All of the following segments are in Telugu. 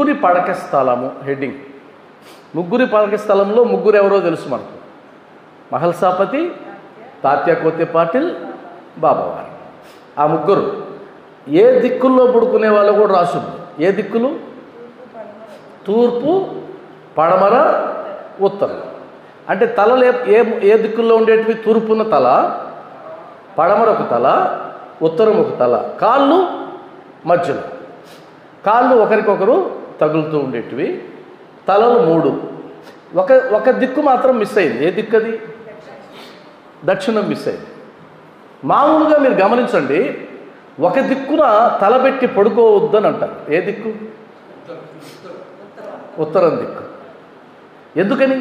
ముగ్గురి పడక స్థలము హెడ్డింగ్ ముగ్గురి పడక స్థలంలో ముగ్గురు ఎవరో తెలుసు మనకు మహల్సాపతి తాత్య కోతే పాటిల్ బాబావారు ఆ ముగ్గురు ఏ దిక్కుల్లో పడుకునే వాళ్ళు కూడా రాసుంది ఏ దిక్కులు తూర్పు పడమర ఉత్తరం అంటే తలలు ఏ ఏ ఏ దిక్కుల్లో ఉండేటివి తూర్పున తల పడమర ఒక తల ఉత్తరం ఒక తల కాళ్ళు మధ్యలో కాళ్ళు ఒకరికొకరు తగులుతూ ఉండేటివి తలలు మూడు ఒక ఒక దిక్కు మాత్రం మిస్ అయింది ఏ దిక్కు అది దక్షిణం మిస్ అయింది మామూలుగా మీరు గమనించండి ఒక దిక్కున తలబెట్టి పడుకోవద్దని అంటారు ఏ దిక్కు ఉత్తరం దిక్కు ఎందుకని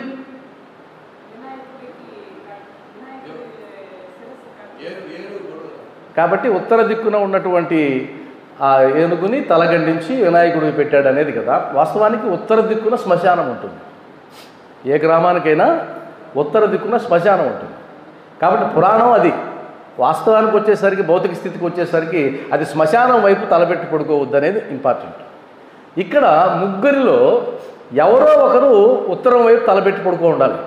కాబట్టి ఉత్తర దిక్కున ఉన్నటువంటి ఆ ఏనుగుని తలగండించి వినాయకుడికి పెట్టాడు అనేది కదా వాస్తవానికి ఉత్తర దిక్కున శ్మశానం ఉంటుంది ఏ గ్రామానికైనా ఉత్తర దిక్కున శ్మశానం ఉంటుంది కాబట్టి పురాణం అది వాస్తవానికి వచ్చేసరికి భౌతిక స్థితికి వచ్చేసరికి అది శ్మశానం వైపు తలపెట్టి పడుకోవద్దు అనేది ఇంపార్టెంట్ ఇక్కడ ముగ్గురిలో ఎవరో ఒకరు ఉత్తరం వైపు తలపెట్టి పడుకో ఉండాలి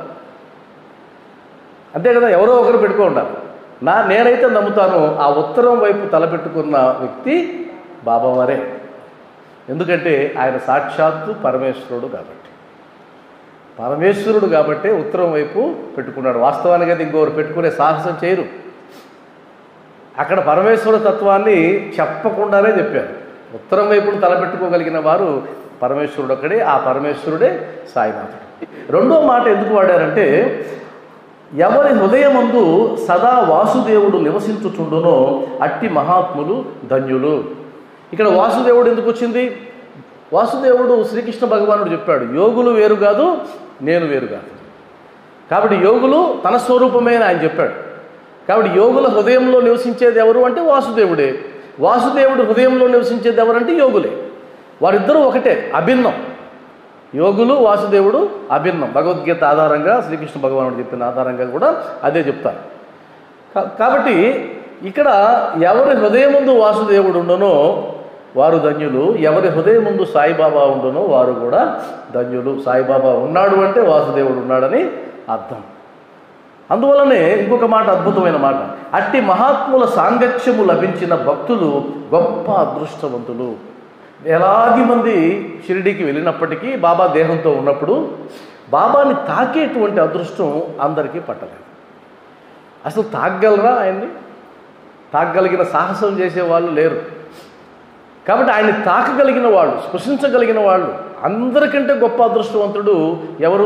అంతే కదా ఎవరో ఒకరు పెట్టుకో ఉండాలి నా నేనైతే నమ్ముతాను ఆ ఉత్తరం వైపు తలపెట్టుకున్న వ్యక్తి బాబావారే ఎందుకంటే ఆయన సాక్షాత్తు పరమేశ్వరుడు కాబట్టి పరమేశ్వరుడు కాబట్టి ఉత్తరం వైపు పెట్టుకున్నాడు వాస్తవానికి అది ఇంకొకరు పెట్టుకునే సాహసం చేయరు అక్కడ పరమేశ్వర తత్వాన్ని చెప్పకుండానే చెప్పారు ఉత్తరం వైపును తలపెట్టుకోగలిగిన వారు పరమేశ్వరుడు ఒక్కడే ఆ పరమేశ్వరుడే సాయినాథుడు రెండో మాట ఎందుకు వాడారంటే ఎవరి హృదయమందు సదా వాసుదేవుడు నివసించుచుండునో అట్టి మహాత్ములు ధన్యులు ఇక్కడ వాసుదేవుడు ఎందుకు వచ్చింది వాసుదేవుడు శ్రీకృష్ణ భగవానుడు చెప్పాడు యోగులు వేరు కాదు నేను వేరు కాదు కాబట్టి యోగులు తన స్వరూపమే అని ఆయన చెప్పాడు కాబట్టి యోగుల హృదయంలో నివసించేది ఎవరు అంటే వాసుదేవుడే వాసుదేవుడు హృదయంలో నివసించేది ఎవరంటే యోగులే వారిద్దరూ ఒకటే అభిన్నం యోగులు వాసుదేవుడు అభిన్నం భగవద్గీత ఆధారంగా శ్రీకృష్ణ భగవానుడు చెప్పిన ఆధారంగా కూడా అదే చెప్తారు కా- కాబట్టి ఇక్కడ ఎవరి హృదయం ముందు వాసుదేవుడు ఉండనో వారు ధన్యులు ఎవరి హృదయం ముందు సాయిబాబా ఉండునో వారు కూడా ధన్యులు సాయిబాబా ఉన్నాడు అంటే వాసుదేవుడు ఉన్నాడని అర్థం అందువలనే ఇంకొక మాట అద్భుతమైన మాట అట్టి మహాత్ముల సాంగత్యము లభించిన భక్తులు గొప్ప అదృష్టవంతులు వేలాది మంది షిరిడీకి వెళ్ళినప్పటికీ బాబా దేహంతో ఉన్నప్పుడు బాబాని తాకేటువంటి అదృష్టం అందరికీ పట్టలేదు అసలు తాగగలరా ఆయన్ని తాగగలిగిన సాహసం చేసే వాళ్ళు లేరు కాబట్టి ఆయన్ని తాకగలిగిన వాళ్ళు స్పృశించగలిగిన వాళ్ళు అందరికంటే గొప్ప అదృష్టవంతుడు ఎవరు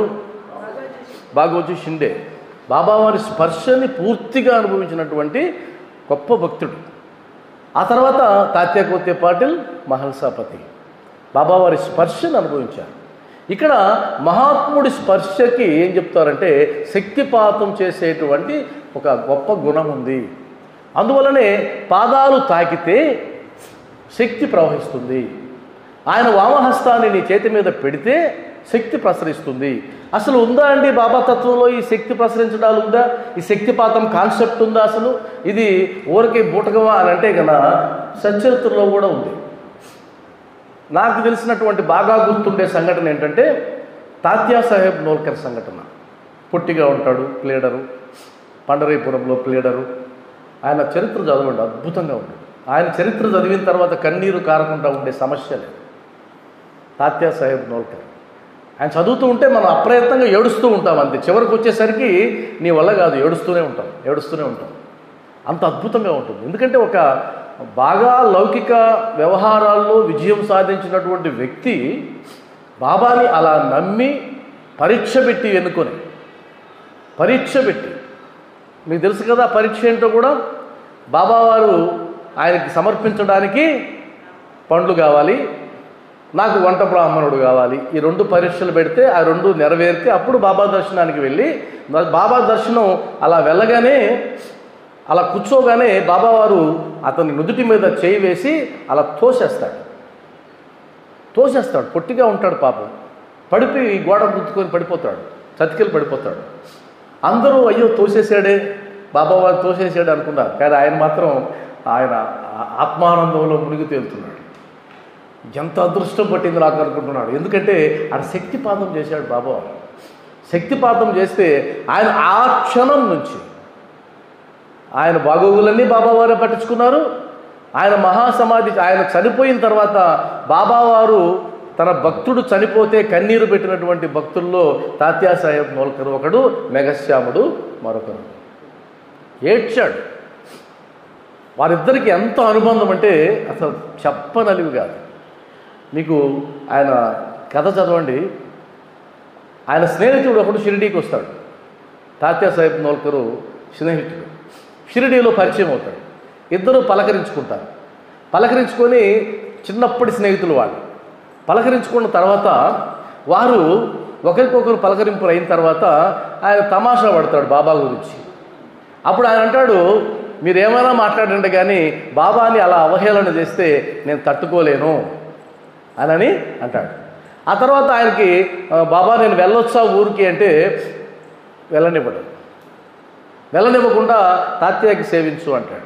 బాగోజీ షిండే బాబావారి స్పర్శని పూర్తిగా అనుభవించినటువంటి గొప్ప భక్తుడు ఆ తర్వాత తాత్యాకోత్య పాటిల్ మహల్సాపతి బాబావారి స్పర్శను అనుభవించారు ఇక్కడ మహాత్ముడి స్పర్శకి ఏం చెప్తారంటే శక్తిపాతం చేసేటువంటి ఒక గొప్ప గుణం ఉంది అందువలనే పాదాలు తాకితే శక్తి ప్రవహిస్తుంది ఆయన వామహస్తాన్ని నీ చేతి మీద పెడితే శక్తి ప్రసరిస్తుంది అసలు ఉందా అండి బాబా తత్వంలో ఈ శక్తి ప్రసరించడాలు ఉందా ఈ శక్తిపాతం కాన్సెప్ట్ ఉందా అసలు ఇది ఊరికే బూటకమా అని అంటే కన్నా సచరిత్రలో కూడా ఉంది నాకు తెలిసినటువంటి బాగా గుర్తుండే సంఘటన ఏంటంటే తాత్యా సాహెబ్ నోల్కర్ సంఘటన పొట్టిగా ఉంటాడు ప్లేడరు పండరీపురంలో ప్లేడరు ఆయన చరిత్ర చదవండి అద్భుతంగా ఉంటుంది ఆయన చరిత్ర చదివిన తర్వాత కన్నీరు కారకుండా ఉండే సమస్య లేదు తాత్యా సాహెబ్ నోల్కర్ ఆయన చదువుతూ ఉంటే మనం అప్రయత్నంగా ఏడుస్తూ ఉంటాం అంతే చివరికి వచ్చేసరికి నీ వల్ల కాదు ఏడుస్తూనే ఉంటాం ఏడుస్తూనే ఉంటాం అంత అద్భుతంగా ఉంటుంది ఎందుకంటే ఒక బాగా లౌకిక వ్యవహారాల్లో విజయం సాధించినటువంటి వ్యక్తి బాబాని అలా నమ్మి పరీక్ష పెట్టి ఎన్నుకొని పరీక్ష పెట్టి మీకు తెలుసు కదా పరీక్ష ఏంటో కూడా బాబావారు ఆయనకి సమర్పించడానికి పండ్లు కావాలి నాకు వంట బ్రాహ్మణుడు కావాలి ఈ రెండు పరీక్షలు పెడితే ఆ రెండు నెరవేరితే అప్పుడు బాబా దర్శనానికి వెళ్ళి మ- బాబా దర్శనం అలా వెళ్ళగానే అలా కూర్చోగానే బాబావారు అతని నుదుటి మీద చేయి వేసి అలా తోసేస్తాడు తోసేస్తాడు పొట్టిగా ఉంటాడు పాపం పడిపోయి గోడ గుద్దుకొని పడిపోతాడు చతికిలు పడిపోతాడు అందరూ అయ్యో తోసేసాడే బాబావారు తోసేసాడు అనుకున్నారు కానీ ఆయన మాత్రం ఆయన ఆ- ఆత్మానందంలో మునిగి తేలుతున్నాడు ఎంత అదృష్టం పట్టింది నాకు అనుకుంటున్నాడు ఎందుకంటే ఆడ శక్తిపాతం చేశాడు బాబా శక్తిపాతం చేస్తే ఆయన ఆ క్షణం నుంచి ఆయన బాగోగులన్నీ బాబావారే పట్టించుకున్నారు ఆయన మహాసమాధి ఆయన చనిపోయిన తర్వాత బాబావారు తన భక్తుడు చనిపోతే కన్నీరు పెట్టినటువంటి భక్తుల్లో తాత్యా సాహెబ్ నోల్కర్ ఒకడు మెఘశ్యాముడు మరొకరు ఏడ్చాడు వారిద్దరికి ఎంత అనుబంధం అంటే అసలు చెప్పనలివి కాదు మీకు ఆయన కథ చదవండి ఆయన స్నేహితుడు ఒకడు షిరిడీకి వస్తాడు తాత్యా సాహెబ్ నోల్కరు స్నేహితుడు షిరిడీలో పరిచయం అవుతాడు ఇద్దరు పలకరించుకుంటారు పలకరించుకొని చిన్నప్పటి స్నేహితులు వాళ్ళు పలకరించుకున్న తర్వాత వారు ఒకరికొకరు పలకరింపులు అయిన తర్వాత ఆయన తమాషా పడతాడు బాబా గురించి అప్పుడు ఆయన అంటాడు మీరు ఏమైనా మాట్లాడండి కానీ బాబాని అలా అవహేళన చేస్తే నేను తట్టుకోలేను అనని అంటాడు ఆ తర్వాత ఆయనకి "ఆ, బాబా నేను వెళ్ళొచ్చా ఊరికి అంటే వెళ్ళనివ్వడు వెళ్ళనివ్వకుండా తాత్యాకి సేవించు అంటాడు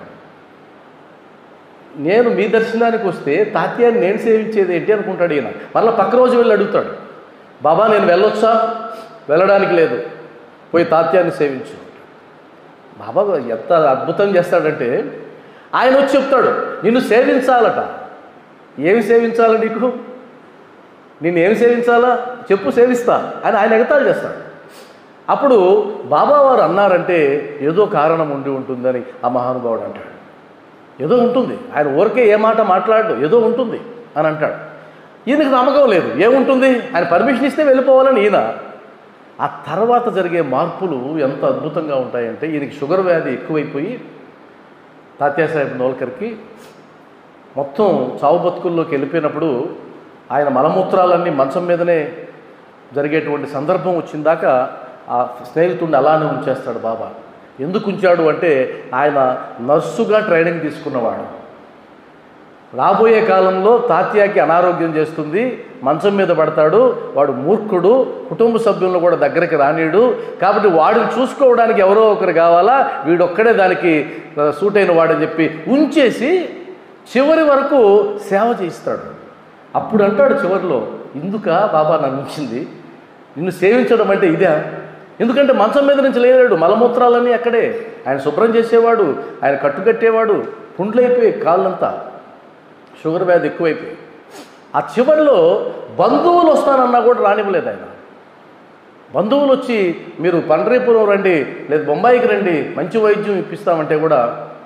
నేను మీ దర్శనానికి వస్తే తాత్యాన్ని నేను సేవించేది ఏంటి అనుకుంటాడు ఈయన మళ్ళీ పక్క రోజు వెళ్ళి అడుగుతాడు బాబా నేను వెళ్ళొచ్చా వెళ్ళడానికి లేదు పోయి తాత్యాన్ని సేవించు బాబా ఎంత అద్భుతం చేస్తాడంటే ఆయన వచ్చి చెప్తాడు నిన్ను సేవించాలట ఏమి సేవించాలి నీకు నిన్ను ఏమి సేవించాలా చెప్పు సేవిస్తా అని ఆయన ఎగతాళి చేస్తాడు అప్పుడు బాబా వారు అన్నారంటే ఏదో కారణం ఉండి ఉంటుందని ఆ మహానుభావుడు అంటాడు ఏదో ఉంటుంది ఆయన ఊరికే ఏ మాట మాట్లాడు ఏదో ఉంటుంది అని అంటాడు ఈయనకు నమ్మకం లేదు ఏముంటుంది ఆయన పర్మిషన్ ఇస్తే వెళ్ళిపోవాలని ఈయన ఆ తర్వాత జరిగే మార్పులు ఎంత అద్భుతంగా ఉంటాయంటే ఈయనకి షుగర్ వ్యాధి ఎక్కువైపోయి తాత్యాసాహెబ్ నోల్కర్కి మొత్తం చావు బతుకుల్లోకి వెళ్ళిపోయినప్పుడు ఆయన మలమూత్రాలన్నీ మంచం మీదనే జరిగేటువంటి సందర్భం వచ్చిందాక ఆ స్నేహితుడిని అలానే ఉంచేస్తాడు బాబా ఎందుకు ఉంచాడు అంటే ఆయన నర్సుగా ట్రైనింగ్ తీసుకున్నవాడు రాబోయే కాలంలో తాత్యాకి అనారోగ్యం చేస్తుంది మంచం మీద పడతాడు వాడు మూర్ఖుడు కుటుంబ సభ్యులను కూడా దగ్గరికి రానీడు కాబట్టి వాడిని చూసుకోవడానికి ఎవరో ఒకరు కావాలా వీడొక్కడే దానికి ఆ, సూట్ అయిన వాడని చెప్పి ఉంచేసి చివరి వరకు సేవ చేయిస్తాడు అప్పుడు అంటాడు చివరిలో ఇందుక బాబా నన్ను ఉంచింది నిన్ను సేవించడం అంటే ఇదే ఎందుకంటే మంచం మీద నుంచి లేనాడు మలమూత్రాలన్నీ అక్కడే ఆయన శుభ్రం చేసేవాడు ఆయన కట్టుకట్టేవాడు పుండ్లైపోయి కాళ్ళంతా షుగర్ వ్యాధి ఎక్కువైపోయి ఆ చివరిలో బంధువులు వస్తానన్నా కూడా రానివ్వలేదు ఆయన బంధువులు వచ్చి మీరు పండ్రీపురం రండి లేదు బొంబాయికి రండి మంచి వైద్యం ఇప్పిస్తామంటే కూడా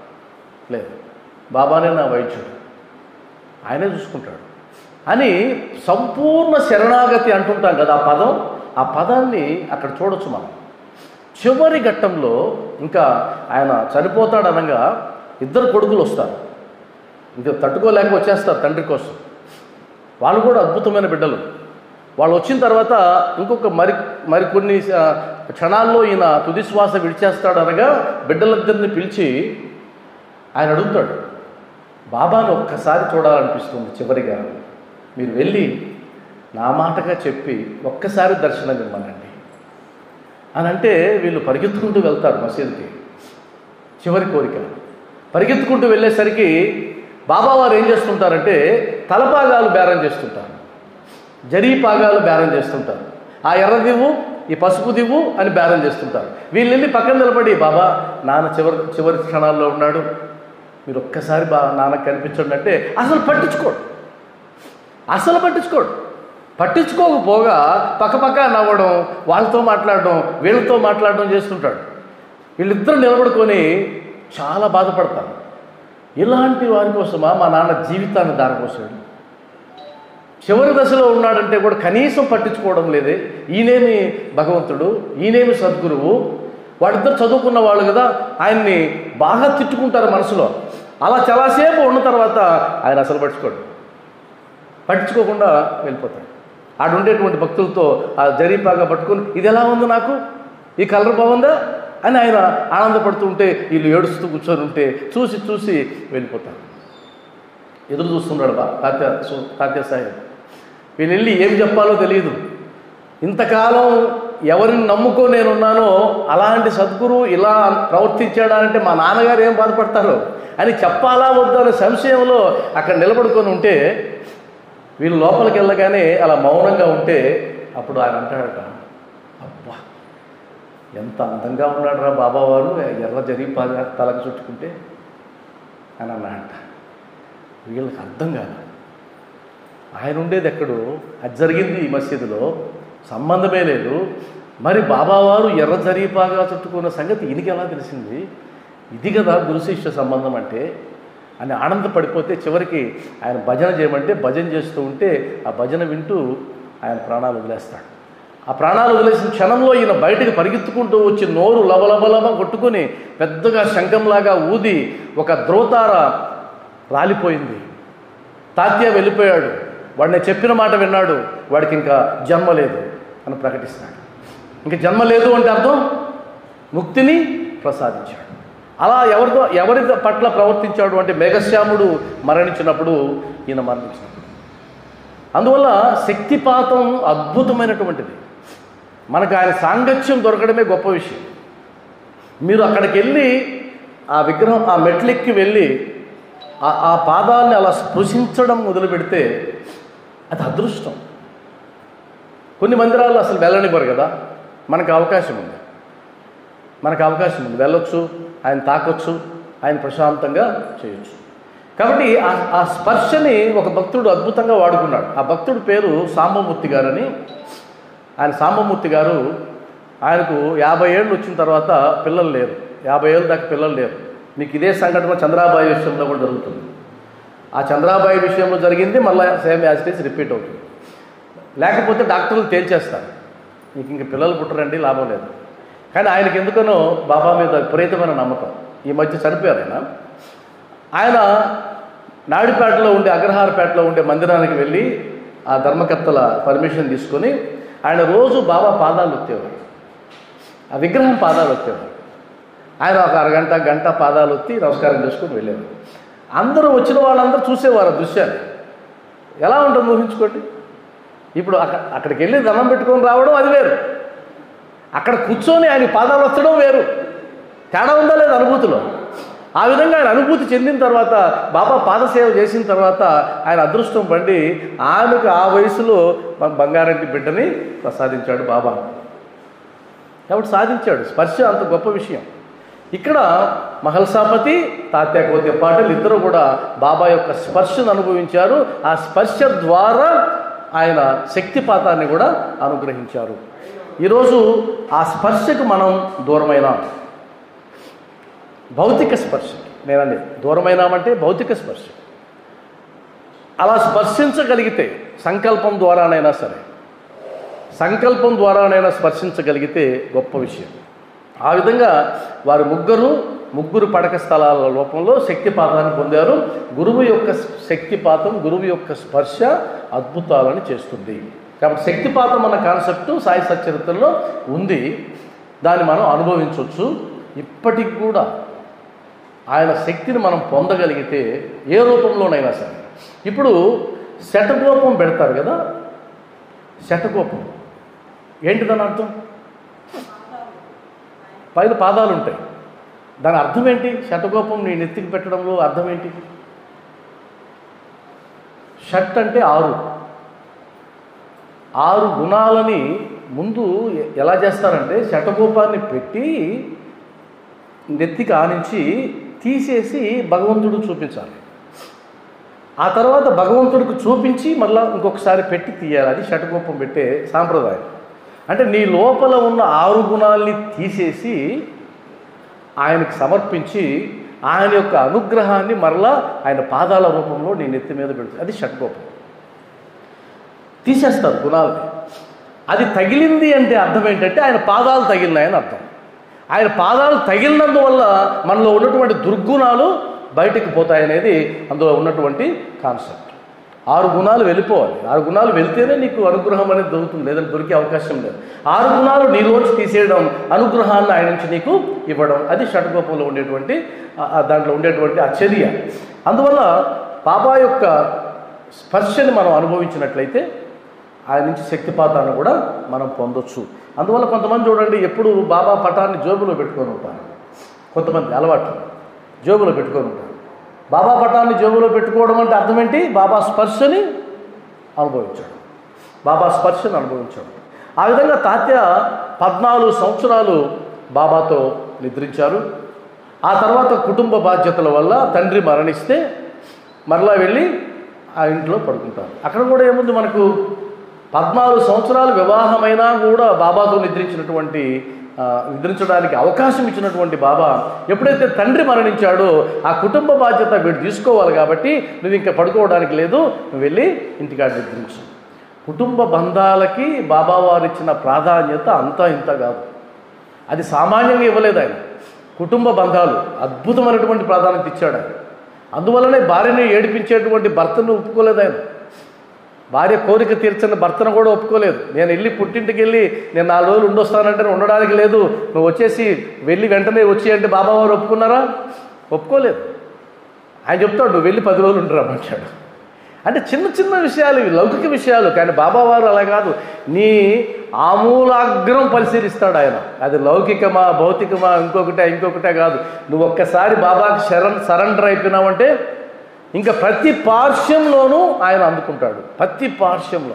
లేదు బాబానే నా వైద్యుడు ఆయనే చూసుకుంటాడు అని సంపూర్ణ శరణాగతి అంటుంటాం కదా ఆ పదం ఆ పదాన్ని అక్కడ చూడొచ్చు మనం చివరి ఘట్టంలో ఇంకా ఆయన చనిపోతాడనగా ఇద్దరు కొడుకులు వస్తారు ఇంకా తట్టుకోలేక వచ్చేస్తారు తండ్రి కోసం వాళ్ళు కూడా అద్భుతమైన బిడ్డలు వాళ్ళు వచ్చిన తర్వాత ఇంకొక మరి మరికొన్ని ఆ, క్షణాల్లో ఈయన తుది శ్వాస విడిచేస్తాడు అనగా బిడ్డలిద్దరిని పిలిచి ఆయన అడుగుతాడు బాబాను ఒక్కసారి చూడాలనిపిస్తుంది చివరిగా మీరు వెళ్ళి నా మాటగా చెప్పి ఒక్కసారి దర్శనం ఇవ్వనండి అని అంటే వీళ్ళు పరిగెత్తుకుంటూ వెళ్తారు మసీదుకి చివరి కోరిక పరిగెత్తుకుంటూ వెళ్ళేసరికి బాబా వారు ఏం చేస్తుంటారంటే తలపాగాలు బేరం చేస్తుంటారు జరీ పాగాలు బేరం చేస్తుంటారు ఆ ఎర్ర దివ్వు ఈ పసుపు దివ్వు అని బేరం చేస్తుంటారు వీళ్ళు వెళ్ళి పక్కన నిలబడి బాబా నాన్న చివరి చివరి క్షణాల్లో ఉన్నాడు మీరు ఒక్కసారి బా నాన్నకు కనిపించండి అంటే అసలు పట్టించుకోడు అసలు పట్టించుకోడు పట్టించుకోకపోగా పక్కపక్క నవ్వడం వాళ్ళతో మాట్లాడడం వీళ్ళతో మాట్లాడడం చేస్తుంటాడు వీళ్ళిద్దరూ నిలబడుకొని చాలా బాధపడతారు ఇలాంటి వారి కోసమా మా నాన్న జీవితాన్ని దారిపోసాడు చివరి దశలో ఉన్నాడంటే కూడా కనీసం పట్టించుకోవడం లేదే ఈయనేమి భగవంతుడు ఈయనేమి సద్గురువు వాడిద్దరు చదువుకున్న వాళ్ళు కదా ఆయన్ని బాగా తిట్టుకుంటారు మనసులో అలా చాలాసేపు ఉన్న తర్వాత ఆయన అసలు పట్టించుకోడు పట్టించుకోకుండా వెళ్ళిపోతాడు ఆడు ఉండేటువంటి భక్తులతో ఆ జరీపాగా పట్టుకొని ఇది ఎలా ఉంది నాకు ఈ కలర్ బాగుందా అని ఆయన ఆనందపడుతూ ఉంటే వీళ్ళు ఏడుస్తూ కూర్చొని ఉంటే చూసి చూసి వెళ్ళిపోతారు ఎదురు చూస్తున్నాడు బా తాత్య సు- తాత్య సాహెబ్ వీళ్ళు వెళ్ళి ఏం చెప్పాలో తెలియదు ఇంతకాలం ఎవరిని నమ్ముకో నేనున్నానో అలాంటి సద్గురు ఇలా ప్రవర్తించాడా అంటే మా నాన్నగారు ఏం బాధపడతారో అని చెప్పాలా వద్దా అనే సంశయంలో అక్కడ నిలబడుకొని ఉంటే వీళ్ళు లోపలికి వెళ్ళగానే అలా మౌనంగా ఉంటే అప్పుడు ఆయన అంటాడట అబ్బా ఎంత అందంగా ఉన్నాడు రా బాబావారు ఎర్ర జరి ప- తలకు చుట్టుకుంటే అని అన్నాడట వీళ్ళకి అర్థం కాదు ఆయన ఉండేది ఎక్కడో అది జరిగింది ఈ మసీదులో సంబంధమే లేదు మరి బాబావారు ఎర్ర జరీపాగా చుట్టుకున్న సంగతి ఈయనకి ఎలా తెలిసింది ఇది కదా గురు శిష్య సంబంధం అంటే అని ఆనందపడిపోతే చివరికి ఆయన భజన చేయమంటే భజన చేస్తూ ఉంటే ఆ భజన వింటూ ఆయన ప్రాణాలు వదిలేస్తాడు ఆ ప్రాణాలు వదిలేసిన క్షణంలో ఈయన బయటకు పరిగెత్తుకుంటూ వచ్చి నోరు లబలబలబ కొట్టుకొని పెద్దగా శంఖంలాగా ఊది ఒక ద్రోతార రాలిపోయింది తాత్య వెళ్ళిపోయాడు వాడు నేను చెప్పిన మాట విన్నాడు వాడికి ఇంకా జన్మ లేదు అని ప్రకటిస్తాడు ఇంకా జన్మ లేదు అంటే అర్థం ముక్తిని ప్రసాదించాడు అలా ఎవరితో ఎవరి పట్ల ప్రవర్తించాడు అంటే మేఘశ్యాముడు మరణించినప్పుడు ఈయన మరణించినప్పుడు అందువల్ల శక్తిపాతం అద్భుతమైనటువంటిది మనకు ఆయన సాంగత్యం దొరకడమే గొప్ప విషయం మీరు అక్కడికి వెళ్ళి ఆ విగ్రహం ఆ మెట్లెక్కి వెళ్ళి ఆ ఆ పాదాలని అలా స్పృశించడం మొదలు పెడితే అది అదృష్టం కొన్ని మందిరాల్లో అసలు వెళ్ళనివ్వరు కదా మనకు అవకాశం ఉంది మనకు అవకాశం ఉంది వెళ్ళొచ్చు ఆయన తాకొచ్చు ఆయన ప్రశాంతంగా చేయొచ్చు కాబట్టి ఆ- ఆ స్పర్శని ఒక భక్తుడు అద్భుతంగా వాడుకున్నాడు ఆ భక్తుడి పేరు సాంబమూర్తి గారని ఆయన సాంబమూర్తి గారు ఆయనకు యాభై ఏళ్ళు వచ్చిన తర్వాత పిల్లలు లేరు యాభై ఏళ్ళ దాకా పిల్లలు లేరు మీకు ఇదే సంఘటన చంద్రాబాయి విషయంలో కూడా జరుగుతుంది ఆ చంద్రాబాయి విషయంలో జరిగింది మళ్ళీ same as it is repeat అవుతుంది లేకపోతే డాక్టర్లు తేల్చేస్తారు మీకు ఇంక పిల్లలు పుట్టరండి లాభం లేదు కానీ ఆయనకి ఎందుకనో బాబా మీద విపరీతమైన నమ్మకం ఈ మధ్య చనిపోయారు ఆయన ఆయన నాయుడుపేటలో ఉండే అగ్రహారపేటలో ఉండే మందిరానికి వెళ్ళి ఆ ధర్మకర్తల పర్మిషన్ తీసుకొని ఆయన రోజు బాబా పాదాలు వచ్చేవారు ఆ విగ్రహం పాదాలు వచ్చేవారు ఆయన ఒక అరగంట గంట పాదాలు వచ్చి నమస్కారం చేసుకొని వెళ్ళేవారు అందరూ వచ్చిన వాళ్ళందరూ చూసేవారు ఆ దృశ్యాన్ని ఎలా ఉంటుంది ఊహించుకోండి ఇప్పుడు అక్కడ అక్కడికి వెళ్ళి దండం పెట్టుకొని రావడం అది వేరు అక్కడ కూర్చొని ఆయన పాదాలు వచ్చడం వేరు తేడా ఉందా లేదా అనుభూతిలో ఆ విధంగా ఆయన అనుభూతి చెందిన తర్వాత బాబా పాదసేవ చేసిన తర్వాత ఆయన అదృష్టం పండి ఆమెకు ఆ వయసులో మన బంగారంటి బిడ్డని ప్రసాదించాడు బాబా కాబట్టి సాధించాడు స్పర్శ అంత గొప్ప విషయం ఇక్కడ మహల్సాపతి తాత్యాకోత్య పాటలు ఇద్దరు కూడా బాబా యొక్క స్పర్శను అనుభవించారు ఆ స్పర్శ ద్వారా ఆయన శక్తిపాతాన్ని కూడా అనుగ్రహించారు ఈరోజు ఆ స్పర్శకు మనం దూరమైనాం భౌతిక స్పర్శ నేనండి దూరమైనామంటే భౌతిక స్పర్శ అలా స్పర్శించగలిగితే సంకల్పం ద్వారానైనా సరే సంకల్పం ద్వారానైనా స్పర్శించగలిగితే గొప్ప విషయం ఆ విధంగా వారు ముగ్గురు ముగ్గురు పడక స్థలాల రూపంలో శక్తిపాతాన్ని పొందారు గురువు యొక్క శక్తిపాతం గురువు యొక్క స్పర్శ అద్భుతాలను చేస్తుంది కాబట్టి శక్తిపాతం అన్న కాన్సెప్ట్ సాయి సచరిత్రలో ఉంది దాన్ని మనం అనుభవించవచ్చు ఇప్పటికి కూడా ఆయన శక్తిని మనం పొందగలిగితే ఏ రూపంలోనైనా సరే ఇప్పుడు శటకోపం పెడతారు కదా శటకోపం ఏంటి దాని అర్థం పైన పాదాలు ఉంటాయి దాని అర్థం ఏంటి శటకోపం నీ నెత్తికి పెట్టడంలో అర్థం ఏంటి షట్ అంటే ఆరు ఆరు గుణాలని ముందు ఎ- ఎలా చేస్తారంటే శటకోపాన్ని పెట్టి నెత్తికి ఆనించి తీసేసి భగవంతుడు చూపించాలి ఆ తర్వాత భగవంతుడికి చూపించి మళ్ళా ఇంకొకసారి పెట్టి తీయాలి అది షటకోపం పెట్టే సాంప్రదాయం అంటే నీ లోపల ఉన్న ఆరు గుణాల్ని తీసేసి ఆయనకి సమర్పించి ఆయన యొక్క అనుగ్రహాన్ని మరలా ఆయన పాదాల రూపంలో నీ నెత్తి మీద పెడుతుంది అది షట్కోపం తీసేస్తారు గుణాలని అది తగిలింది అంటే అర్థం ఏంటంటే ఆయన పాదాలు తగిలినాయని అర్థం ఆయన పాదాలు తగిలినందువల్ల మనలో ఉన్నటువంటి దుర్గుణాలు బయటికి పోతాయనేది అందులో ఉన్నటువంటి కాన్సెప్ట్ ఆరు గుణాలు వెళ్ళిపోవాలి ఆరు గుణాలు వెళ్తేనే నీకు అనుగ్రహం అనేది దొరుకుతుంది లేదంటే దొరికే అవకాశం లేదు ఆరు గుణాలు నీలోంచి తీసేయడం అనుగ్రహాన్ని ఆయన నుంచి నీకు ఇవ్వడం అది షట్కోపంలో ఉండేటువంటి ఆ- ఆ దాంట్లో ఉండేటువంటి ఆ చర్య అందువల్ల బాబా యొక్క స్పర్శని మనం అనుభవించినట్లయితే ఆయన నుంచి శక్తిపాతాన్ని కూడా మనం పొందొచ్చు అందువల్ల కొంతమంది చూడండి ఎప్పుడు బాబా పటాన్ని జోబులో పెట్టుకొని ఉంటారు కొంతమంది అలవాటు జోబులో పెట్టుకొని ఉంటారు బాబా పటాన్ని జోబులో పెట్టుకోవడం అంటే అర్థం ఏంటి బాబా స్పర్శని అనుభవించాడు బాబా స్పర్శను అనుభవించాడు ఆ విధంగా తాత్య పద్నాలుగు సంవత్సరాలు బాబాతో నిద్రించారు ఆ తర్వాత కుటుంబ బాధ్యతల వల్ల తండ్రి మరణిస్తే మరలా వెళ్ళి ఆ ఇంట్లో పడుకుంటారు అక్కడ కూడా ఏముంది మనకు పద్నాలుగు సంవత్సరాలు వివాహమైనా కూడా బాబాతో నిద్రించినటువంటి ఆ, నిద్రించడానికి అవకాశం ఇచ్చినటువంటి బాబా ఎప్పుడైతే తండ్రి మరణించాడో ఆ కుటుంబ బాధ్యత వీడు తీసుకోవాలి కాబట్టి నువ్వు ఇంకా పడుకోవడానికి లేదు నువ్వు వెళ్ళి ఇంటికాడ నిద్రించు కుటుంబ బంధాలకి బాబా వారు ఇచ్చిన ప్రాధాన్యత అంతా ఇంత కాదు అది సామాన్యంగా ఇవ్వలేదు ఆయన కుటుంబ బంధాలు అద్భుతమైనటువంటి ప్రాధాన్యత ఇచ్చాడు ఆయన అందువల్లనే భార్యని ఏడిపించేటువంటి భర్తను ఒప్పుకోలేదు ఆయన భార్య కోరిక తీర్చని భర్తను కూడా ఒప్పుకోలేదు నేను వెళ్ళి పుట్టింటికి వెళ్ళి నేను నాలుగు రోజులు ఉండొస్తానంటే నేను ఉండడానికి లేదు నువ్వు వచ్చేసి వెళ్ళి వెంటనే వచ్చి అంటే బాబా వారు ఒప్పుకున్నారా ఒప్పుకోలేదు ఆయన చెప్తాడు నువ్వు వెళ్ళి పది రోజులు ఉండరామంటాడు అంటే చిన్న చిన్న విషయాలు ఇవి లౌకిక విషయాలు కానీ బాబావారు అలా కాదు నీ ఆమూలాగ్రం పరిశీలిస్తాడు ఆయన అది లౌకికమా భౌతికమా ఇంకొకటే ఇంకొకటే కాదు నువ్వు ఒక్కసారి బాబాకి శరణ్ సరెండర్ అయిపోయినావంటే ఇంకా ప్రతి పార్శ్యంలోనూ ఆయన అందుకుంటాడు ప్రతి పార్శ్యంలో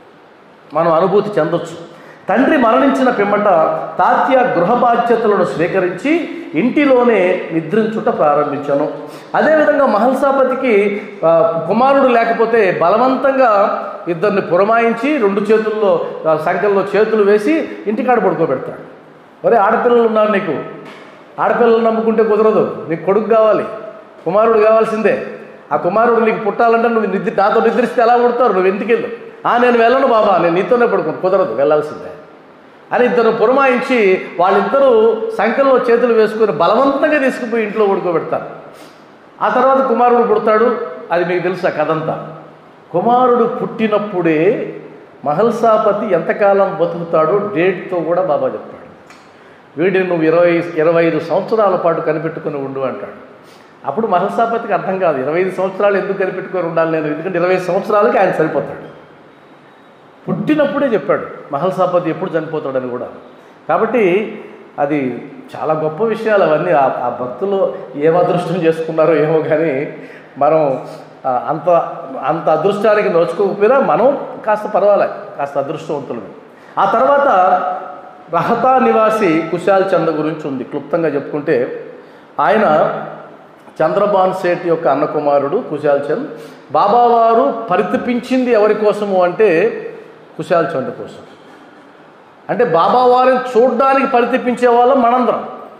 మనం అనుభూతి చెందొచ్చు తండ్రి మరణించిన పిమ్మట తాత్య గృహ బాధ్యతలను స్వీకరించి ఇంటిలోనే నిద్రించుట ప్రారంభించాను అదేవిధంగా మహల్సాపతికి ఆ, కుమారుడు లేకపోతే బలవంతంగా ఇద్దరిని పురమాయించి రెండు చేతుల్లో ఆ, సంఖ్యల్లో చేతులు వేసి ఇంటికాడ పడుకోబెడతాడు ఒరే ఆడపిల్లలు ఉన్నారు నీకు ఆడపిల్లలు నమ్ముకుంటే కుదరదు నీకు కొడుకు కావాలి కుమారుడు కావాల్సిందే ఆ కుమారుడు నీకు పుట్టాలంటే నువ్వు నిద్ర నాతో నిద్రిస్తే ఎలా పుడతారు నువ్వు ఎందుకు వెళ్ళు ఆ నేను వెళ్ళను బాబా నేను నీతోనే పడుకోను కుదరదు వెళ్ళాల్సిందే అని ఇద్దరు పురమాయించి వాళ్ళిద్దరూ సంఖ్యలో చేతులు వేసుకుని బలవంతంగా తీసుకుపోయి ఇంట్లో పడుకోబెడతారు ఆ తర్వాత కుమారుడు పుడతాడు అది మీకు తెలుసు ఆ కథంతా కుమారుడు పుట్టినప్పుడే మహల్సాపతి ఎంతకాలం బతుకుతాడో డేట్తో కూడా బాబా చెప్తాడు వీడిని నువ్వు ఇరవై ఇరవై ఐదు సంవత్సరాల పాటు కనిపెట్టుకుని ఉండు అంటాడు అప్పుడు మహల్సాపతికి అర్థం కాదు ఇరవై ఐదు సంవత్సరాలు ఎందుకు కనిపెట్టుకొని ఉండాలి నేను ఎందుకంటే ఇరవై ఐదు సంవత్సరాలకి ఆయన సరిపోతాడు పుట్టినప్పుడే చెప్పాడు మహల్సాపతి ఎప్పుడు చనిపోతాడని కూడా కాబట్టి అది చాలా గొప్ప విషయాలు అవన్నీ ఆ- ఆ భక్తులు ఏం అదృష్టం చేసుకున్నారో ఏమో కానీ మనం ఆ, అంత అంత అదృష్టానికి నోచుకోకపోయినా మనం కాస్త పర్వాలే కాస్త అదృష్టవంతులమే ఆ తర్వాత రహతా నివాసి కుశాల్ చంద్ర గురించి ఉంది క్లుప్తంగా చెప్పుకుంటే ఆయన చంద్రబాన్ సేట్ యొక్క అన్న కుమారుడు కుశాల్ చంద్ బాబావారు పరితపించింది ఎవరి కోసము అంటే కుశాల్ చంద్ కోసం అంటే బాబావారిని చూడడానికి పరితపించే వాళ్ళం మనందరం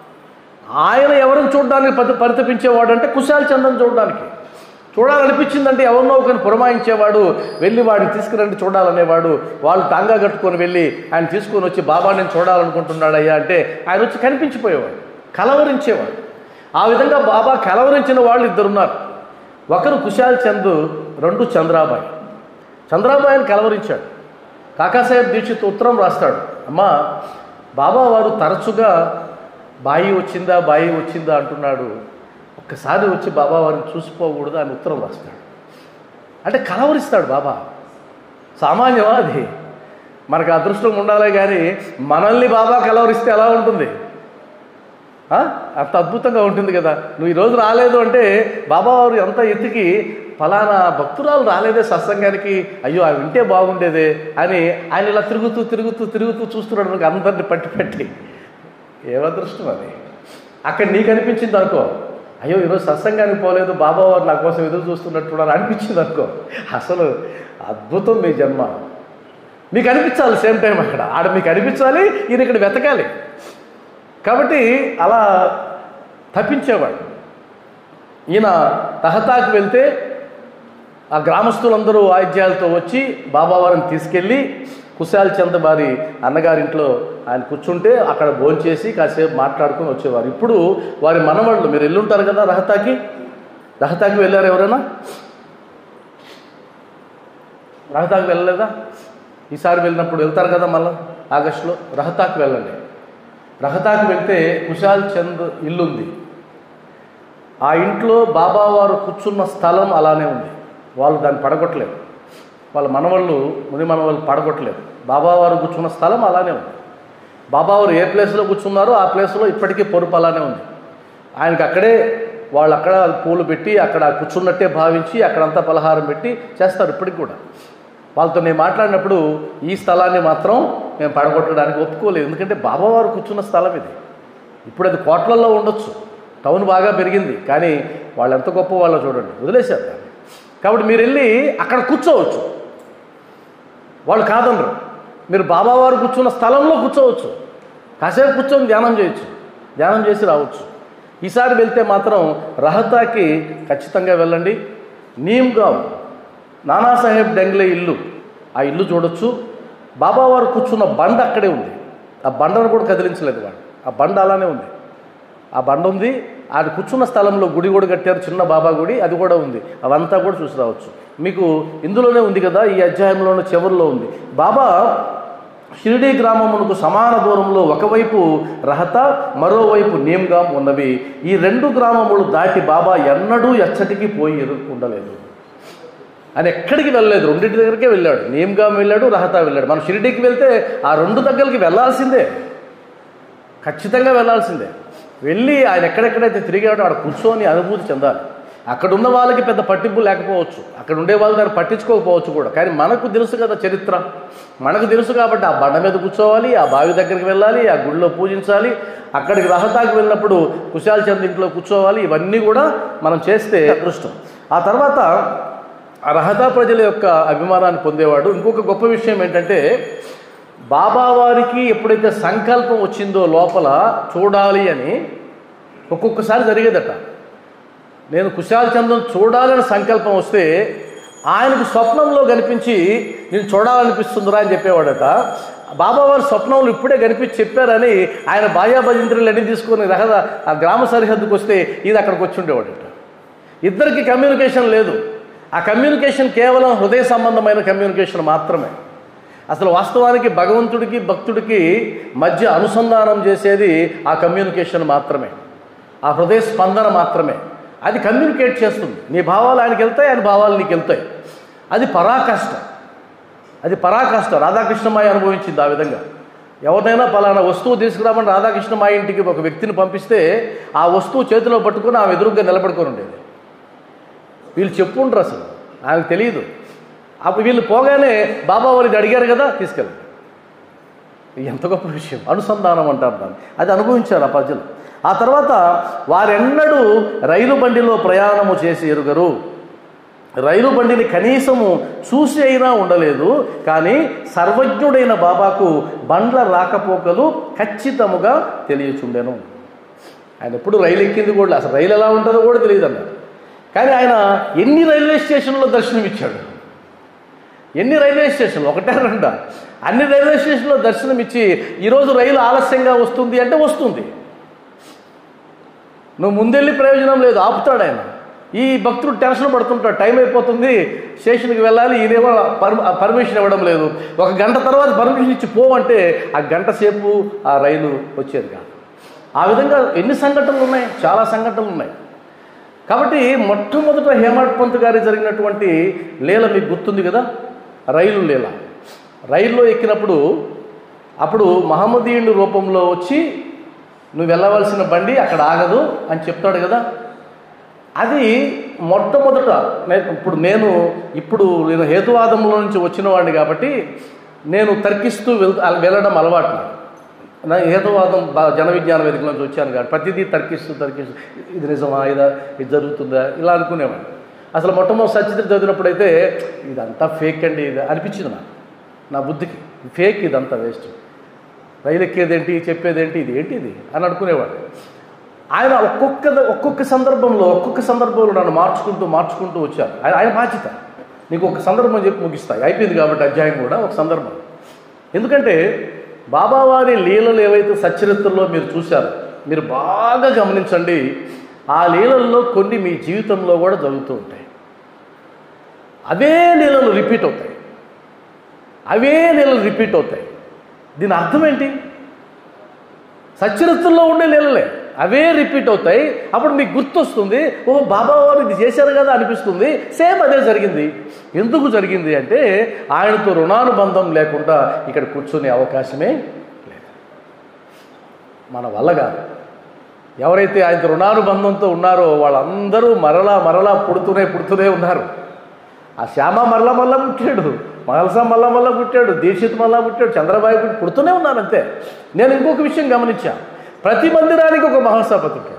ఆయన ఎవరిని చూడడానికి పరి పరితపించేవాడు అంటే కుశాల్ చంద్రని చూడడానికి చూడాలనిపించిందంటే ఎవరినో ఒకరిని పురమాయించేవాడు వెళ్ళి వాడిని తీసుకురండి చూడాలనేవాడు వాళ్ళు టాంగా కట్టుకొని వెళ్ళి ఆయన తీసుకొని వచ్చి బాబా నేను చూడాలనుకుంటున్నాడయ్యా అంటే ఆయన వచ్చి కనిపించిపోయేవాడు కలవరించేవాడు ఆ విధంగా బాబా కలవరించిన వాళ్ళు ఇద్దరున్నారు ఒకరు కుశాల్ చంద్ రెండు చంద్రాబాయి చంద్రాబాయిని కలవరించాడు కాకాసాహెబ్ దీక్షిత్ ఉత్తరం రాస్తాడు అమ్మా బాబా వారు తరచుగా బాయి వచ్చిందా బాయి వచ్చిందా అంటున్నాడు ఒక్కసారి వచ్చి బాబా వారిని చూసిపోకూడదు అని ఉత్తరం రాస్తాడు అంటే కలవరిస్తాడు బాబా సామాన్యమా అది మనకు అదృష్టం ఉండాలి కానీ మనల్ని బాబా కలవరిస్తే ఎలా ఉంటుంది ఆ? అంత అద్భుతంగా ఉంటుంది కదా నువ్వు ఈరోజు రాలేదు అంటే బాబావారు ఎంత ఎత్తికి ఫలానా భక్తురాలు రాలేదే సత్సంగానికి అయ్యో అవి వింటే బాగుండేదే అని ఆయన ఇలా తిరుగుతూ తిరుగుతూ తిరుగుతూ చూస్తున్నాడు మనకు అందరిని పట్టి పెట్టి ఏమదృష్టం అది అక్కడ నీకు అనిపించింది అనుకో అయ్యో ఈరోజు సత్సంగానికి పోలేదు బాబావారు నా కోసం ఎదురు చూస్తున్నట్టు అని అనిపించింది అనుకో అసలు అద్భుతం మీ జన్మ మీకు అనిపించాలి సేమ్ టైం అక్కడ ఆడ మీకు అనిపించాలి ఈయన ఇక్కడ వెతకాలి కాబట్టి అలా తప్పించేవాడు ఈయన తహతాకి వెళ్తే ఆ గ్రామస్తులందరూ వాయిద్యాలతో వచ్చి బాబావారిని తీసుకెళ్ళి కుశాల్ చంద్ వారి అన్నగారింట్లో ఆయన కూర్చుంటే అక్కడ భోంచేసి కాసేపు మాట్లాడుకొని వచ్చేవారు ఇప్పుడు వారి మనవాళ్ళు మీరు వెళ్ళుంటారు కదా రహతాకి రహతాకి వెళ్ళారు ఎవరైనా రహతాకి వెళ్ళలేదా ఈసారి వెళ్ళినప్పుడు వెళ్తారు కదా మళ్ళీ ఆగస్టులో రహతాకి వెళ్ళండి రహతాకి వెళ్తే కుశాల్ చంద్ ఇల్లుంది ఆ ఇంట్లో బాబావారు కూర్చున్న స్థలం అలానే ఉంది వాళ్ళు దాన్ని పడగొట్టలేదు వాళ్ళ మనవాళ్ళు ముని మనవాళ్ళు పడగొట్టలేదు బాబావారు కూర్చున్న స్థలం అలానే ఉంది బాబావారు ఏ ప్లేస్లో కూర్చున్నారో ఆ ప్లేస్లో ఇప్పటికీ పొరుపు అలానే ఉంది ఆయనకి అక్కడే వాళ్ళు అక్కడ పూలు పెట్టి అక్కడ కూర్చున్నట్టే భావించి అక్కడంతా పలహారం పెట్టి చేస్తారు ఇప్పటికి కూడా వాళ్ళతో నేను మాట్లాడినప్పుడు ఈ స్థలాన్ని మాత్రం మేము పడగొట్టడానికి ఒప్పుకోలేదు ఎందుకంటే బాబావారు కూర్చున్న స్థలం ఇది ఇప్పుడు అది కోట్లల్లో ఉండొచ్చు టౌన్ బాగా పెరిగింది కానీ వాళ్ళు ఎంత గొప్ప వాళ్ళో చూడండి వదిలేశారు దాన్ని కాబట్టి మీరు వెళ్ళి అక్కడ కూర్చోవచ్చు వాళ్ళు కాదనరు మీరు బాబావారు కూర్చున్న స్థలంలో కూర్చోవచ్చు కాసేపు కూర్చొని ధ్యానం చేయొచ్చు ధ్యానం చేసి రావచ్చు ఈసారి వెళ్తే మాత్రం రహతాకి ఖచ్చితంగా వెళ్ళండి నీమ్గావ్ నానాసాహెబ్ డెంగ్లే ఇల్లు ఆ ఇల్లు చూడొచ్చు బాబావారు కూర్చున్న బండ అక్కడే ఉంది ఆ బండను కూడా కదిలించలేదు వాడు ఆ బండ అలానే ఉంది ఆ బండ ఉంది అది కూర్చున్న స్థలంలో గుడి కూడా కట్టారు చిన్న బాబా గుడి అది కూడా ఉంది అవంతా కూడా చూసి రావచ్చు మీకు ఇందులోనే ఉంది కదా ఈ అధ్యాయంలోని చివరిలో ఉంది బాబా షిరిడీ గ్రామమునకు సమాన దూరంలో ఒకవైపు రహత మరోవైపు నేమ్గాం ఉన్నవి ఈ రెండు గ్రామములు దాటి బాబా ఎన్నడూ ఎచ్చటికి పోయి ఎరు- ఉండలేదు ఆయన ఎక్కడికి వెళ్ళలేదు రెండింటి దగ్గరికే వెళ్ళాడు నేమ్గాం వెళ్ళాడు రహతా వెళ్ళాడు మనం షిరిడీకి వెళ్తే ఆ రెండు దగ్గరికి వెళ్ళాల్సిందే ఖచ్చితంగా వెళ్ళాల్సిందే వెళ్ళి ఆయన ఎక్కడెక్కడైతే తిరిగాడో అక్కడ కూర్చొని అనుభూతి చెందాలి అక్కడ ఉన్న వాళ్ళకి పెద్ద పట్టింపు లేకపోవచ్చు అక్కడ ఉండే వాళ్ళు దాన్ని పట్టించుకోకపోవచ్చు కూడా కానీ మనకు తెలుసు కదా చరిత్ర మనకు తెలుసు కాబట్టి ఆ బండ మీద కూర్చోవాలి ఆ బావి దగ్గరికి వెళ్ళాలి ఆ గుడిలో పూజించాలి అక్కడికి రహతాకి వెళ్ళినప్పుడు కుశాల్ చంద్ ఇంట్లో కూర్చోవాలి ఇవన్నీ కూడా మనం చేస్తే అదృష్టం ఆ తర్వాత ఆ రహతా ప్రజల యొక్క అభిమానాన్ని పొందేవాడు ఇంకొక గొప్ప విషయం ఏంటంటే బాబావారికి ఎప్పుడైతే సంకల్పం వచ్చిందో లోపల చూడాలి అని ఒక్కొక్కసారి జరిగేదట నేను కుశాల్ చంద్రం చూడాలని సంకల్పం వస్తే ఆయనకు స్వప్నంలో కనిపించి నేను చూడాలనిపిస్తుందిరా అని చెప్పేవాడట బాబావారి స్వప్నంలో ఇప్పుడే కనిపించి చెప్పారని ఆయన బాయా భజంత్రులు అన్ని తీసుకొని రహద ఆ గ్రామ సరిహద్దుకు వస్తే ఇది అక్కడికి వచ్చి ఉండేవాడట ఇద్దరికి కమ్యూనికేషన్ లేదు ఆ కమ్యూనికేషన్ కేవలం హృదయ సంబంధమైన కమ్యూనికేషన్ మాత్రమే అసలు వాస్తవానికి భగవంతుడికి భక్తుడికి మధ్య అనుసంధానం చేసేది ఆ కమ్యూనికేషన్ మాత్రమే ఆ హృదయ స్పందన మాత్రమే అది కమ్యూనికేట్ చేస్తుంది నీ భావాలు ఆయనకి వెళ్తాయి ఆయన భావాలు నీకు వెళ్తాయి అది పరాకాష్ట అది పరాకాష్ట రాధాకృష్ణమాయి అనుభవించింది ఆ విధంగా ఎవరినైనా పలానా వస్తువు తీసుకురామని రాధాకృష్ణమాయి ఇంటికి ఒక వ్యక్తిని పంపిస్తే ఆ వస్తువు చేతిలో పట్టుకొని ఆమె ఎదురుగ్గా నిలబడుకొని ఉండేది వీళ్ళు చెప్పుండ్రు అసలు ఆమెకు తెలియదు అప్పుడు వీళ్ళు పోగానే బాబా వారికి అడిగారు కదా తీసుకెళ్ళండి ఎంత గొప్ప విషయం అనుసంధానం అంటారు దాన్ని అది అనుభవించారు ఆ ప్రజలు ఆ తర్వాత వారెన్నడూ రైలు బండిలో ప్రయాణము చేసి ఎరుగరు రైలు బండిని కనీసము చూసి అయినా ఉండలేదు కానీ సర్వజ్ఞుడైన బాబాకు బండ్ల రాకపోకలు ఖచ్చితముగా తెలియచుండెను ఆయన ఎప్పుడు రైలు ఎక్కింది కూడా అసలు రైలు ఎలా ఉంటుందో కూడా తెలియదు అన్నారు కానీ ఆయన ఎన్ని రైల్వే స్టేషన్లో దర్శనమిచ్చాడు ఎన్ని రైల్వే స్టేషన్లు ఒకటే రెండా అన్ని రైల్వే స్టేషన్లో దర్శనమిచ్చి ఈరోజు రైలు ఆలస్యంగా వస్తుంది అంటే వస్తుంది నువ్వు ముందెళ్ళి ప్రయోజనం లేదు ఆపుతాడు ఆయన ఈ భక్తుడు టెన్షన్ పడుతుంటాడు టైం అయిపోతుంది స్టేషన్కి వెళ్ళాలి ఈయనేమో పర్ పర్మిషన్ ఇవ్వడం లేదు ఒక గంట తర్వాత పర్మిషన్ ఇచ్చి పోవంటే ఆ గంట సేపు ఆ రైలు వచ్చేది కాదు ఆ విధంగా ఎన్ని సంఘటనలు ఉన్నాయి చాలా సంఘటనలు ఉన్నాయి కాబట్టి మొట్టమొదట హేమడ్ పంత్ గారి జరిగినటువంటి లీల మీకు గుర్తుంది కదా రైలు లీల రైల్లో ఎక్కినప్పుడు అప్పుడు మహమ్మదీయుడి రూపంలో వచ్చి నువ్వు వెళ్ళవలసిన బండి అక్కడ ఆగదు అని చెప్తాడు కదా అది మొట్టమొదట నే- ఇప్పుడు నేను ఇప్పుడు నేను హేతువాదంలో నుంచి వచ్చిన వాడిని కాబట్టి నేను తర్కిస్తూ వెల్ వెళ్ళడం అలవాటు నాకు. నా హేతువాదం బా- జన విజ్ఞాన వేదిక నుంచి వచ్చాను కాబట్టి ప్రతిదీ తర్కిస్తూ తర్కిస్తూ ఇది నిజమా ఇదా ఇది జరుగుతుందా ఇలా అనుకునేవాడిని అసలు మొట్టమొదటి సచిత్ర చదివినప్పుడైతే ఇదంతా ఫేక్ అండి ఇది అనిపించింది నాకు నా బుద్ధికి ఫేక్ ఇదంతా వేస్ట్ రైలు ఎక్కేదేంటి చెప్పేదేంటి ఇది ఏంటి ఇది అని అనుకునేవాడు ఆయన ఒక్కొక్క ఒక్కొక్క సందర్భంలో ఒక్కొక్క సందర్భంలో నన్ను మార్చుకుంటూ మార్చుకుంటూ వచ్చారు ఆయన ఆయన బాధ్యత నీకు ఒక సందర్భం చెప్పి ముగిస్తాయి అయిపోయింది కాబట్టి అధ్యాయం కూడా ఒక సందర్భం ఎందుకంటే బాబావారి లీలలు ఏవైతే సచ్చరిత్రలో మీరు చూశారు మీరు బాగా గమనించండి ఆ లీలల్లో కొన్ని మీ జీవితంలో కూడా జరుగుతూ ఉంటాయి అవే లీలలు రిపీట్ అవుతాయి అవే లీలలు రిపీట్ అవుతాయి దీని అర్థం ఏంటి సచ్చరిత్రలో ఉండే లీలలే అవే రిపీట్ అవుతాయి అప్పుడు మీకు గుర్తొస్తుంది ఓ బాబా వారు ఇది చేశారు కదా అనిపిస్తుంది సేమ్ అదే జరిగింది ఎందుకు జరిగింది అంటే ఆయనతో రుణానుబంధం లేకుండా ఇక్కడ కూర్చునే అవకాశమే లేదు మన వల్ల కాదు ఎవరైతే ఆయనతో రుణానుబంధంతో ఉన్నారో వాళ్ళందరూ మరలా మరలా పుడుతూనే పుడుతూనే ఉన్నారు ఆ శ్యామ మళ్ళా మళ్ళా పుట్టాడు మహల్సా మళ్ళా మళ్ళా పుట్టాడు దీక్షిత్ మళ్ళా పుట్టాడు చంద్రబాబు పుట్టి పుడుతూనే ఉన్నాను అంతే నేను ఇంకొక విషయం గమనించా ప్రతి మందిరానికి ఒక మహల్సాపతి ఉంటాడు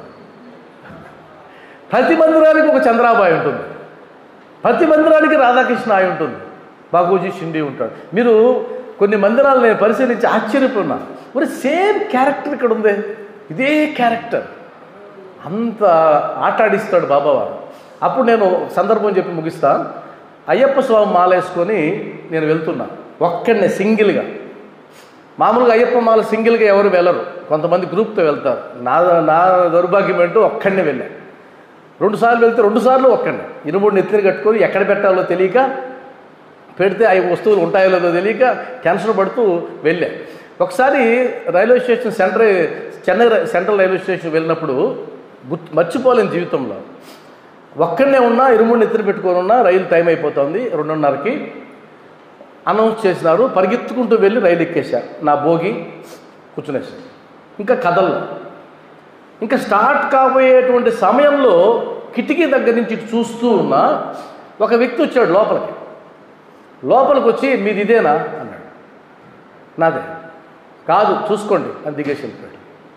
ప్రతి మందిరానికి ఒక చంద్రాబాయి ఉంటుంది ప్రతి మందిరానికి రాధాకృష్ణ అయి ఉంటుంది బాగోజీ షిండి ఉంటాడు మీరు కొన్ని మందిరాలు నేను పరిశీలించి ఆశ్చర్యపోయినా మరి సేమ్ క్యారెక్టర్ ఇక్కడ ఉంది ఇదే క్యారెక్టర్ అంత ఆట ఆడిస్తాడు బాబావారు అప్పుడు నేను సందర్భం చెప్పి ముగిస్తా అయ్యప్ప స్వామి మాల వేసుకొని నేను వెళ్తున్నా ఒక్కడనే సింగిల్గా మామూలుగా అయ్యప్ప మాల సింగిల్గా ఎవరు వెళ్ళరు కొంతమంది గ్రూప్తో వెళ్తారు నా నా దౌర్భాగ్యం ఏంటో ఒక్కడనే వెళ్ళాను రెండు సార్లు వెళ్తే రెండు సార్లు ఒక్కడే ఇరుముడు నెత్తిని కట్టుకొని ఎక్కడ పెట్టాలో తెలియక పెడితే అవి వస్తువులు ఉంటాయో లేదో తెలియక టెన్షన్ పడుతూ వెళ్ళా ఒకసారి రైల్వే స్టేషన్ సెంటర్ చెన్నై రై- సెంట్రల్ రైల్వే స్టేషన్ వెళ్ళినప్పుడు గుర్తు మర్చిపోలేని జీవితంలో ఒక్కడనే ఉన్నా ఇరుముడు నెత్తిన పెట్టుకొని ఉన్నా రైలు టైం అయిపోతుంది రెండున్నరకి అనౌన్స్ చేసినారు పరిగెత్తుకుంటూ వెళ్ళి రైలు ఎక్కేశా నా భోగి కూర్చునేసా ఇంకా కదల్లో ఇంకా స్టార్ట్ కాబోయేటువంటి సమయంలో కిటికీ దగ్గర నుంచి ఇటు చూస్తూ ఉన్న ఒక వ్యక్తి వచ్చాడు లోపలికి లోపలికి వచ్చి మీది ఇదేనా అన్నాడు నాదే కాదు చూసుకోండి అని దిగేసి వెళ్ళిపోయాడు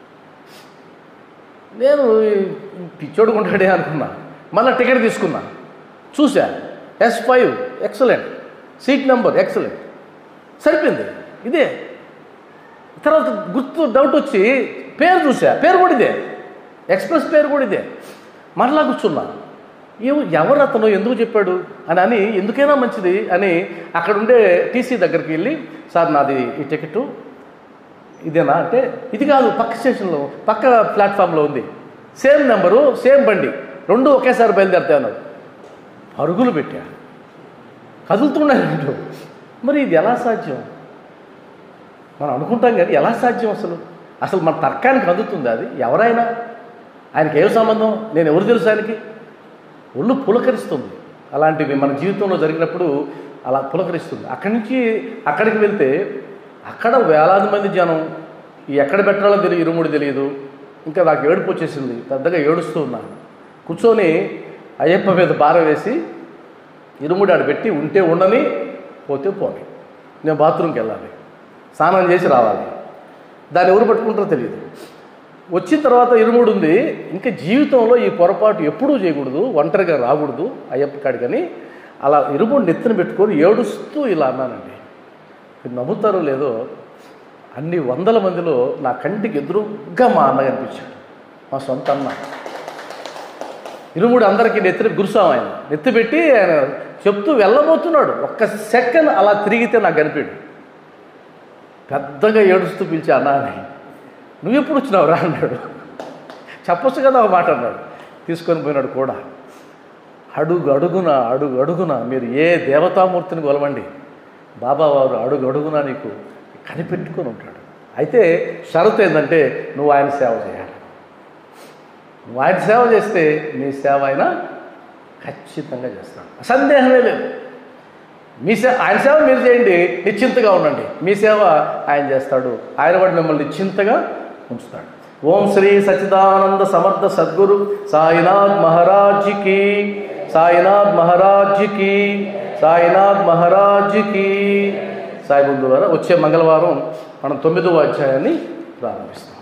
నేను ఈ పిచ్చోడుకుంటాడే అనుకున్నా మళ్ళీ టికెట్ తీసుకున్నా చూసా S five excellent seat number excellent సరిపోయింది ఇదే తర్వాత గుర్తు డౌట్ వచ్చి పేరు చూసా పేరు కూడా ఇదే ఎక్స్ప్రెస్ పేరు కూడా ఇదే మరలా కూర్చున్నా ఏమో ఎవరు అతను ఎందుకు చెప్పాడు అని అని ఎందుకైనా మంచిది అని అక్కడ ఉండే టీసీ దగ్గరికి వెళ్ళి సార్ నాది ఈ టికెట్ ఇదేనా అంటే ఇది కాదు పక్క స్టేషన్లో పక్క ప్లాట్ఫామ్లో ఉంది సేమ్ నెంబరు సేమ్ బండి రెండు ఒకేసారి బయలుదేరుతాయి అన్నాడు పరుగులు పెట్టా కదులుతున్నాయి రెండు మరి ఇది ఎలా సాధ్యం మనం అనుకుంటాం కానీ ఎలా సాధ్యం అసలు అసలు మన తర్కానికి అందుతుంది అది ఎవరైనా ఆయనకి ఏం సంబంధం నేను ఎవరు తెలుసు ఆయనకి ఒళ్ళు పులకరిస్తుంది అలాంటివి మన జీవితంలో జరిగినప్పుడు అలా పులకరిస్తుంది అక్కడి నుంచి అక్కడికి వెళ్తే అక్కడ వేలాది మంది జనం ఈ ఎక్కడ పెట్టాలో తెలియదు ఇరుముడి తెలియదు ఇంకా నాకు ఏడుపు వచ్చేసింది పెద్దగా ఏడుస్తూ ఉన్నాను కూర్చొని అయ్యప్ప మీద భారం వేసి ఇరుముడి ఆడ పెట్టి ఉంటే ఉండని పోతే పోని నేను బాత్రూమ్కి వెళ్ళాలి స్నానం చేసి రావాలి దాన్ని ఎవరు పట్టుకుంటారో తెలియదు వచ్చిన తర్వాత ఇరుముడు ఉంది ఇంకా జీవితంలో ఈ పొరపాటు ఎప్పుడూ చేయకూడదు ఒంటరిగా రాకూడదు అయ్యప్ప కాడికని అలా ఇరుముడు నెత్తిన పెట్టుకొని ఏడుస్తూ ఇలా అన్నానండి మీరు నమ్ముతారో లేదో అన్ని వందల మందిలో నా కంటికి ఎదురుగా మా అన్న కనిపించాడు మా సొంత అన్న ఇరుముడు అందరికీ నెత్తి గురుసాం ఆయన నెత్తి పెట్టి ఆయన చెప్తూ వెళ్ళబోతున్నాడు ఒక్క సెకండ్ అలా తిరిగితే నాకు కనిపాడు పెద్దగా ఏడుస్తూ పిలిచా అన్నా అని నువ్వు ఎప్పుడు వచ్చినావు రా అన్నాడు చెప్పొచ్చు కదా ఒక మాట అన్నాడు తీసుకొని పోయినాడు కూడా అడుగు అడుగున అడుగు అడుగున మీరు ఏ దేవతామూర్తిని కొలవండి బాబా వారు అడుగు అడుగున నీకు కనిపెట్టుకొని ఉంటాడు అయితే షరతు ఏంటంటే నువ్వు ఆయన సేవ చేయాలి నువ్వు ఆయన సేవ చేస్తే నీ సేవ ఆయన ఖచ్చితంగా చేస్తాడు సందేహమే లేదు మీ సేవ ఆయన సేవ మీరు చేయండి నిశ్చింతగా ఉండండి మీ సేవ ఆయన చేస్తాడు ఆయన కూడా మిమ్మల్ని నిశ్చింతగా ఉంచుతాడు ఓం శ్రీ సచిదానంద సమర్థ సద్గురు సాయినాథ్ మహారాజ్కి సాయినాథ్ మహారాజ్కి సాయినాథ్ మహారాజ్కి సాయి బంధువులారా వచ్చే మంగళవారం మనం తొమ్మిదవ అధ్యాయాన్ని ప్రారంభిస్తాం